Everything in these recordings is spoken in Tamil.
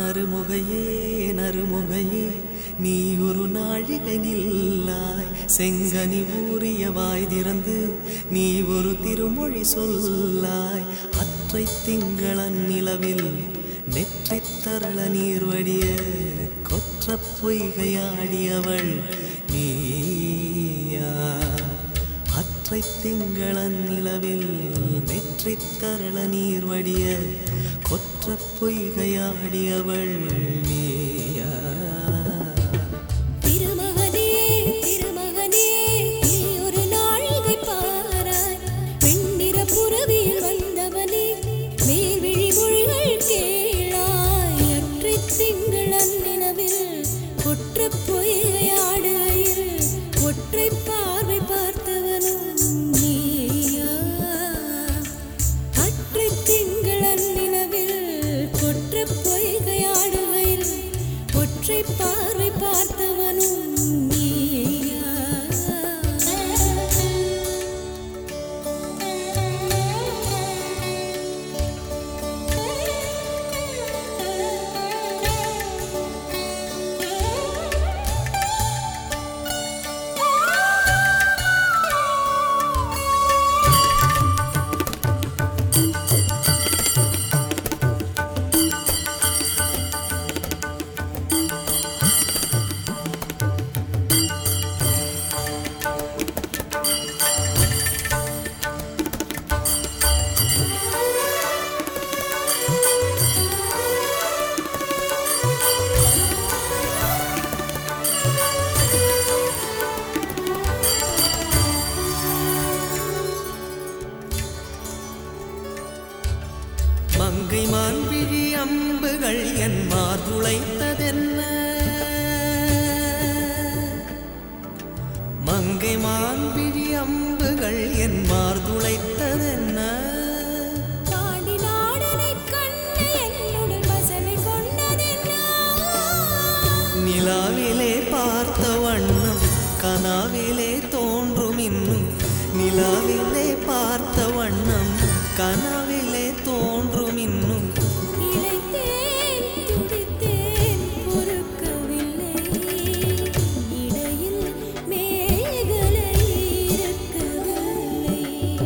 நறுமுகையே நறுமுகையே நீ ஒரு நாழிகை நில்லாய் செங்கனி ஊறிய வாய் திறந்து நீ ஒரு திருமொழி சொல்லாய் அற்றை திங்களன் நிலவில் நெற்றித் தரள நீர் வடிய கொற்ற பொய்கையாடியவள் நீயா அற்றை திங்களன் நிலவில் நெற்றித் தரள நீர் வடிய கொற்ற பொய்கையாடியவள் நீயா திருமகனே திருமகனே நீ ஒரு நாழிகை பாராய் வெண்ணிற புறவியில் வந்தவனே மேல்விழி மொழிகள் கேளாய் அற்றைத் திங்களன் நிலவில் ஒற்றப் பொய்கையாடுகையில் ஒற்றை பார்வை பார்த்தவனும் நீயா அற்றைத் திங்களன் நிலவில் கொற்றப் பொய்கையாடுகையில் ஒற்றை பார்வை பார்த்தவனும் நீயா மங்கை மான்விழி அம்புகள் என் மார்துளைத்ததென்ன மங்கை மான்விழி அம்புகள் என் மார்துளைத்ததென்ன பாண்டி நாடனைக் கண்டு என்னுடன் வசனை கொண்டதென்ன? நிலாவிலே பார்த்த வண்ணம் கனாவிலே தோன்றும் இன்னும் நிலாவிலே பார்த்த வண்ணம் கனாவிலே தோன்றும் இன்னும் இளைத்தேன், துடித்தேன், பொறுக்கவில்லை. இடையில் மேகலை இருக்கவில்லை.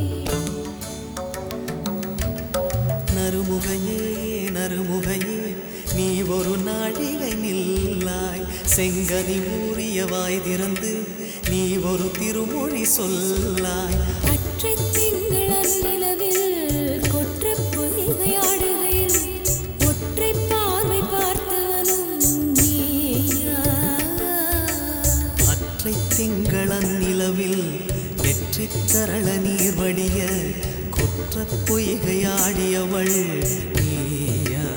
நறுமுகையே நறுமுகையே நீ ஒரு நாழிகை நில்லாய் செங்கனி ஊறிய வாய் திறந்து நீ ஒரு திருமொழி சொல்லாய் அற்றைத் திங்களன் நிலவில் கொற்றப் பொய்கையாடுகையில் ஒற்றைப் பார்வை பார்த்தவனும் நீயா? அற்றை திங்களன் நிலவில் வெற்றி தரள நீர் வடிய கொற்ற பொய்கையாடியவள் நீயா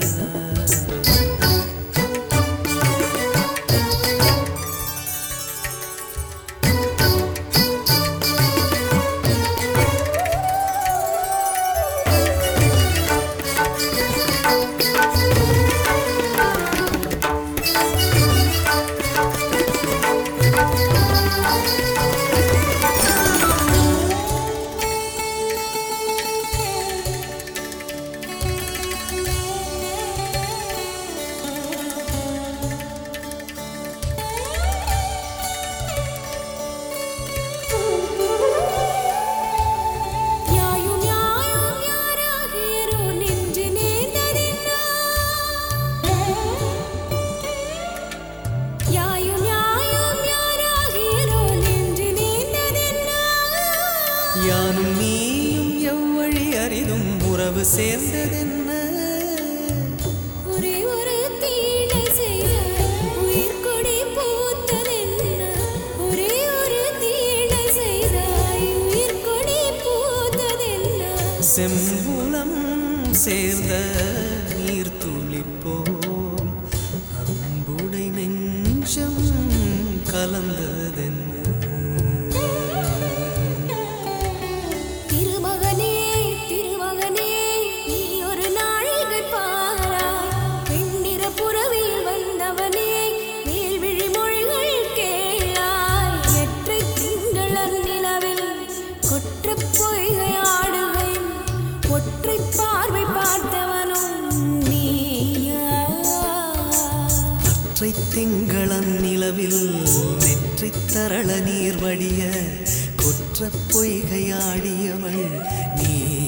யாயும் யாயும் யாராகியரோ நின்று நேர்ந்ததென்ன? யாயும் யாயும் யாராகியரோ நின்று நேர்ந்ததென்ன? யானும் நீயும் எவ்வழி அரிதும் உறவு சேர்ந்ததென்ன ஒரே ஒரு தீடை செய்த உயிர்க்கொடி பூத்ததென்ன? ஒரே ஒரு தீடை செய்தாய் உயிர்க்கொடி பூத்ததென்ன? செம்புலம் சேர்ந்த நீர் துளிப்போம் அன்புடை நெஞ்சம் கலந்ததென்ன திருமகனே திருமகனே நீ ஒரு நாழிகை பாராய் வெண்ணிற புறவியில் வந்தவனே மேல்விழி மொழிகள் கேளாய் எற்றை திங்களன் நிலவில் கொற்றப் பொய்கை ஆடுகையும் ஒற்றை பார்வை பார்த்தவனும் ஒற்றை திங்களன் நிலவில் நெற்றி தரள நீர் வடிய கொற்ற பொய்கையாடியவள் நீ